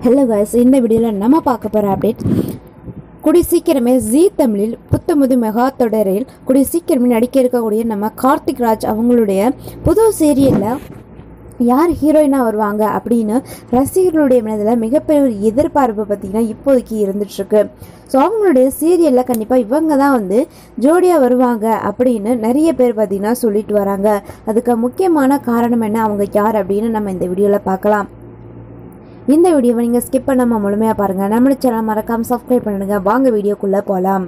hello guys இந்த வீடியோவில் நம்ம பார்க்க போகிற அப்டேட் கூடிய சீக்கிரமே ஜீ தமிழில் புத்தமுது மெகா தொடரில் கூடிய சீக்கிரமே நடிக்க இருக்கக்கூடிய நம்ம கார்த்திக் ராஜ் அவங்களுடைய புது சீரியலில் யார் ஹீரோயினாக வருவாங்க அப்படின்னு ரசிகர்களுடைய மனதில் மிகப்பெரிய ஒரு எதிர்பார்ப்பு பார்த்திங்கன்னா இப்போதைக்கு இருந்துகிட்ருக்கு ஸோ அவங்களுடைய சீரியலில் கண்டிப்பாக இவங்க தான் வந்து ஜோடியாக வருவாங்க அப்படின்னு நிறைய பேர் பார்த்திங்கன்னா சொல்லிட்டு வராங்க அதுக்கு முக்கியமான காரணம் என்ன அவங்க யார் அப்படின்னு நம்ம இந்த வீடியோவில் பார்க்கலாம் இந்த வீடியோவை நீங்கள் ஸ்கிப் பண்ணாமல் முழுமையாக பாருங்கள் நம்மளோட சேனல் மறக்காமல் சப்ஸ்கிரைப் பண்ணுங்க வாங்க வீடியோக்குள்ளே போகலாம்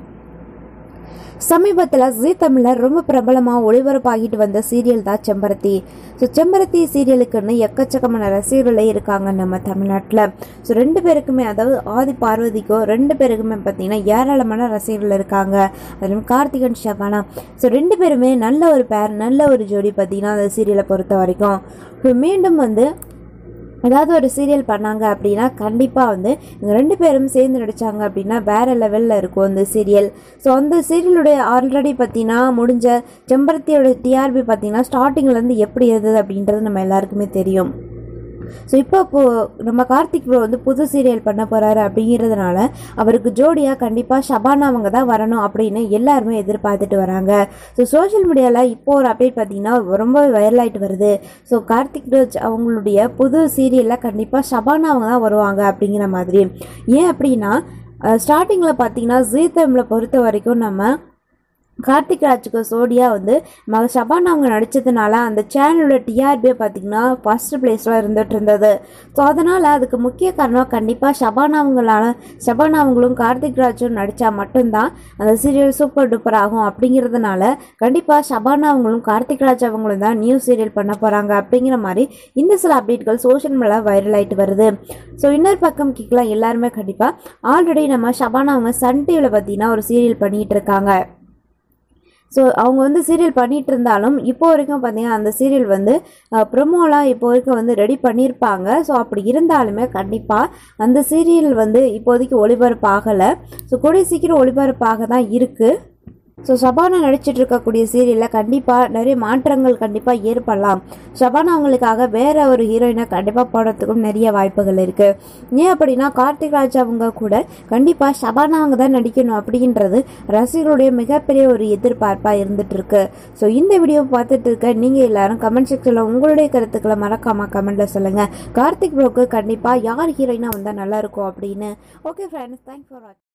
சமீபத்தில் ஜீ தமிழில் ரொம்ப பிரபலமாக ஒளிபரப்பாகிட்டு வந்த சீரியல் தான் செம்பருத்தி ஸோ செம்பருத்தி சீரியலுக்குன்னு எக்கச்சக்கமான ரசிகர்களே இருக்காங்க நம்ம தமிழ்நாட்டில் ஸோ ரெண்டு பேருக்குமே அதாவது ஆதி பார்வதிக்கோ ரெண்டு பேருக்குமே பார்த்தீங்கன்னா ஏராளமான ரசிகர்கள் இருக்காங்க அதிலும் கார்த்திகன் ஷபானா ஸோ ரெண்டு பேருமே நல்ல ஒரு பேர் நல்ல ஒரு ஜோடி பார்த்தீங்கன்னா அந்த சீரியலை பொறுத்த வரைக்கும் இப்போ மீண்டும் வந்து ஏதாவது ஒரு சீரியல் பண்ணாங்க அப்படின்னா கண்டிப்பாக வந்து இவங்க ரெண்டு பேரும் சேர்ந்து நடித்தாங்க அப்படின்னா வேற லெவலில் இருக்கும் அந்த சீரியல் ஸோ அந்த சீரியலுடைய ஆல்ரெடி பார்த்தீங்கன்னா முடிஞ்ச செம்பருத்தியோட டிஆர்பி பார்த்தீங்கன்னா ஸ்டார்டிங்லேருந்து எப்படி இருந்தது அப்படின்றது நம்ம எல்லாருக்குமே தெரியும் ஸோ இப்போ இப்போ நம்ம கார்த்திக் ப்ரோ வந்து புது சீரியல் பண்ண போகிறாரு அப்படிங்கிறதுனால அவருக்கு ஜோடியாக கண்டிப்பாக ஷபானா அவங்க தான் வரணும் அப்படின்னு எல்லாருமே எதிர்பார்த்துட்டு வராங்க ஸோ சோஷியல் மீடியாவில் இப்போ ஒரு அப்டேட் பார்த்தீங்கன்னா ரொம்ப வைரல் ஆகிட்டு வருது ஸோ கார்த்திக் ராஜ் அவங்களுடைய புது சீரியலில் கண்டிப்பாக ஷபானா அவங்க தான் வருவாங்க அப்படிங்கிற மாதிரி ஏன் அப்படின்னா ஸ்டார்டிங்கில் பார்த்தீங்கன்னா ஜீ தமிழை பொறுத்த வரைக்கும் நம்ம கார்த்திக் ராஜுக்கு சோடியா வந்து மக ஷபானா அவங்க நடித்ததுனால அந்த சேனலோட டிஆர்பியை பார்த்தீங்கன்னா ஃபர்ஸ்ட் பிளேஸில் இருந்துட்டு இருந்தது ஸோ அதனால் அதுக்கு முக்கிய காரணம் கண்டிப்பாக ஷபானா அவங்களால ஷபானா அவங்களும் கார்த்திக் ராஜும் நடித்தா மட்டும்தான் அந்த சீரியல் சூப்பர் டூப்பர் ஆகும் அப்படிங்கிறதுனால கண்டிப்பாக ஷபானா அவங்களும் கார்த்திக் ராஜ் அவங்களும் தான் நியூ சீரியல் பண்ண போகிறாங்க அப்படிங்கிற மாதிரி இந்த சில அப்டேட்கள் சோஷியல் மீடியாவில் வைரல் ஆகிட்டு வருது ஸோ இன்னொரு பக்கம் கிக்கலாம் எல்லாருமே கண்டிப்பாக ஆல்ரெடி நம்ம ஷபானா அவங்க சன் டிவியில் பார்த்தீங்கன்னா ஒரு சீரியல் பண்ணிகிட்டு இருக்காங்க ஸோ அவங்க வந்து சீரியல் பண்ணிட்டு இருந்தாலும் இப்போ வரைக்கும் பார்த்தீங்கன்னா அந்த சீரியல் வந்து ப்ரொமோலாம் இப்போ வரைக்கும் வந்து ரெடி பண்ணியிருப்பாங்க ஸோ அப்படி இருந்தாலுமே கண்டிப்பாக அந்த சீரியல் வந்து இப்போதைக்கு ஒளிபரப்பு ஆகலை ஸோ கூடிய சீக்கிரம் ஒளிபரப்பாக தான் இருக்குது ஸோ ஷபானா நடிச்சிட்டு இருக்கக்கூடிய சீரியலில் கண்டிப்பாக நிறைய மாற்றங்கள் கண்டிப்பாக ஏற்படலாம் ஷபானா அவங்களுக்காக வேற ஒரு ஹீரோயினை கண்டிப்பாக போடுறதுக்கும் நிறைய வாய்ப்புகள் இருக்குது ஏன் அப்படின்னா கார்த்திக் ராஜ் அவங்க கூட கண்டிப்பாக ஷபானா அவங்க தான் நடிக்கணும் அப்படின்றது ரசிகர்களுடைய மிகப்பெரிய ஒரு எதிர்பார்ப்பாக இருந்துட்டு இருக்கு ஸோ இந்த வீடியோ பார்த்துட்டு இருக்க நீங்கள் எல்லாரும் கமெண்ட் செக்ஷனில் உங்களுடைய கருத்துக்களை மறக்காம கமெண்ட்டில் சொல்லுங்கள் கார்த்திக் ப்ரோக்கு கண்டிப்பாக யார் ஹீரோயினாக வந்தால் நல்லா இருக்கும் அப்படின்னு ஓகே ஃப்ரெண்ட்ஸ் தேங்க்ஸ் ஃபார் வாட்சிங்